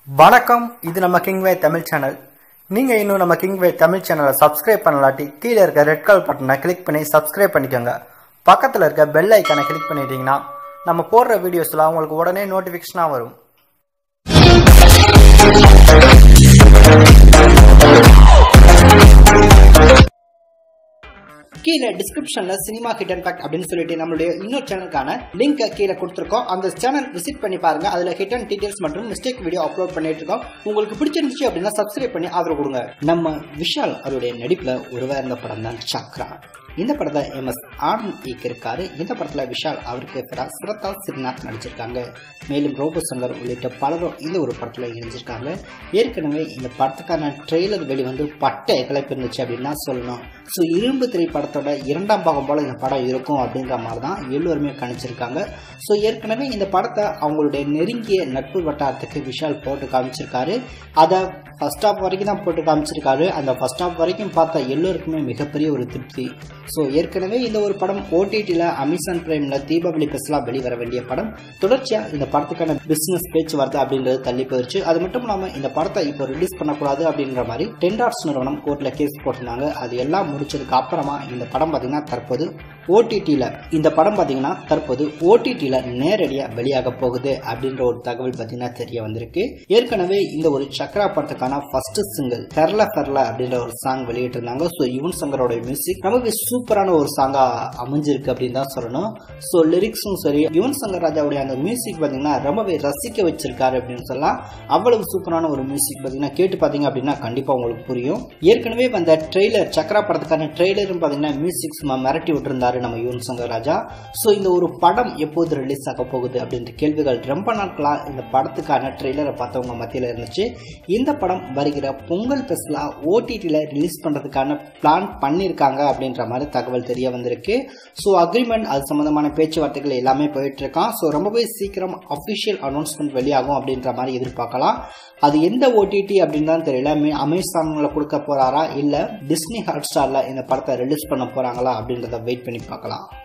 வணக்கம் இது நம்ம கிங்வே தமிழ் சேனல் நீங்கள் இன்னும் நம்ம கிங்வே தமிழ் சேனலை சப்ஸ்கிரைப் பண்ணலாட்டி கீழே இருக்க ரெட் கலர் பட்டனை கிளிக் பண்ணி சப்ஸ்கிரைப் பண்ணிக்கோங்க பக்கத்தில் இருக்க பெல் ஐக்கானை கிளிக் பண்ணிட்டீங்கன்னா நம்ம போடுற வீடியோஸ்லாம் உங்களுக்கு உடனே நோட்டிஃபிகேஷனாக வரும் கீழே டிஸ்கிரிப்ஷன்ல சினிமா ஹிடன் ஃபேக்ட் அப்படின்னு சொல்லிட்டு நம்மளுடைய இன்னொரு சேனலுக்கான லிங்க் கீழே கொடுத்துருக்கோம் அந்த சேனல் விசிட் பண்ணி பாருங்க அதுல ஹிடன் டீடைல்ஸ் மற்றும் மிஸ்டேக் வீடியோ அப்லோட் பண்ணிட்டு இருக்கோம் உங்களுக்கு பிடிச்சிருந்துச்சு அப்படின்னா சப்ஸ்கிரைப் பண்ணி ஆதரவு கொடுங்க நம்ம விஷால் அவருடைய நடிப்புல உருவாயிருந்த படம் தான் சக்ரா இந்த படத்தை எம் எஸ் ஆனந்த் இயக்கியிருக்காரு இந்த படத்துல விஷால் அவருக்கு எதிராக சுரத்தா சிறுநாத் நடிச்சிருக்காங்க மேலும் ரோபோ சங்கர் உள்ளிட்ட பலரும் இந்த ஒரு படத்துல இணைஞ்சிருக்காங்க ஏற்கனவே இந்த படத்துக்கான ட்ரெய்லர் வெளிவந்து பட்டை கிளப்பி இருந்துச்சு அப்படின்னு தான் சொல்லணும் ஸோ இரும்பு திரைப்படத்தோட இரண்டாம் பாகம் போல இந்த படம் இருக்கும் அப்படின்ற மாதிரி தான் எல்லோருமே கணிச்சிருக்காங்க ஸோ ஏற்கனவே இந்த படத்தை அவங்களுடைய நெருங்கிய நட்பு வட்டாரத்துக்கு விஷால் போட்டு காமிச்சிருக்காரு அதை ஃபர்ஸ்ட் ஹாஃப் வரைக்கும் தான் போட்டு காமிச்சிருக்காரு அந்த ஃபர்ஸ்ட் ஹாஃப் வரைக்கும் பார்த்த எல்லோருக்குமே மிகப்பெரிய ஒரு திருப்தி ஸோ ஏற்கனவே இந்த ஒரு படம் ஓடிடியில் அமேசான் பிரைமில் தீபாவளி பெஸ்லாம் வெளிவர வேண்டிய படம் தொடர்ச்சியாக இந்த படத்துக்கான பிஸ்னஸ் பேச்சுவார்த்தை அப்படின்றது தள்ளி போயிடுச்சு அது மட்டும் இல்லாமல் இந்த படத்தை இப்போ ரிலீஸ் பண்ணக்கூடாது அப்படின்ற மாதிரி டென்டார்ஸ் நிறுவனம் கோர்ட்டில் கேஸ் போட்டிருந்தாங்க அது எல்லாம் முடிச்சதுக்கு அப்புறமா இந்த படம் பார்த்தீங்கன்னா தற்போது ஓடிடியில் இந்த படம் பார்த்தீங்கன்னா தற்போது ஓடிடியில் நேரடியாக வெளியாக போகுது அப்படின்ற ஒரு தகவல் பார்த்தீங்கன்னா தெரிய வந்திருக்கு ஏற்கனவே இந்த ஒரு சக்ரா படத்துக்கான ஃபர்ஸ்ட் சிங்கிள் தெரல தெரல அப்படின்ற ஒரு சாங் வெளியிட்டிருந்தாங்க ஸோ யுவன் சங்கரோட மியூசிக் ரொம்பவே சூப்பரான ஒரு சாங்கா அமைஞ்சிருக்கு அப்படின்னு தான் சொல்லணும் ஸோ லிரிக்ஸும் சரி யுவன் சங்கர் ராஜாவுடைய அந்த மியூசிக் பார்த்தீங்கன்னா ரொம்பவே ரசிக்க வச்சிருக்காரு அப்படின்னு சொல்லலாம் அவ்வளவு சூப்பரான ஒரு மியூசிக் பார்த்தீங்கன்னா கேட்டு பார்த்தீங்க அப்படின்னா கண்டிப்பாக உங்களுக்கு புரியும் ஏற்கனவே வந்த ட்ரெய்லர் சக்ரா படத்துக்கான ட்ரெய்லரும் பார்த்தீங்கன்னா மியூசிக் சும்மா மிரட்டி விட்டுருந்தாரு நம்ம யுவன் சங்கர் ராஜா ஸோ இந்த ஒரு படம் எப்போது ரிலீஸ் ஆக போகுது அப்படின்ற கேள்விகள் ரொம்ப நாட்களாக இந்த படத்துக்கான ட்ரெய்லரை பார்த்தவங்க மத்தியில் இருந்துச்சு இந்த படம் வருகிற பொங்கல் பெஸ்ட்லா ஓடிடியில் ரிலீஸ் பண்ணுறதுக்கான பிளான் பண்ணியிருக்காங்க அப்படின்ற மாதிரி தகவல் தெரிய வந்திருக்கு ஸோ அக்ரிமெண்ட் அது சம்மந்தமான பேச்சுவார்த்தைகள் எல்லாமே போயிட்டு இருக்கான் ஸோ ரொம்பவே சீக்கிரம் அஃபிஷியல் அனௌன்ஸ்மெண்ட் வெளியாகும் அப்படின்ற மாதிரி எதிர்பார்க்கலாம் அது எந்த ஓடிடி அப்படின்னு தான் தெரியல அமேசானில் கொடுக்க போறாரா இல்லை டிஸ்னி ஹாட் ஸ்டாரில் இந்த படத்தை ரிலீஸ் பண்ண போறாங்களா அப்படின்றத வெயிட் பண்ணி பார்க்கலாம்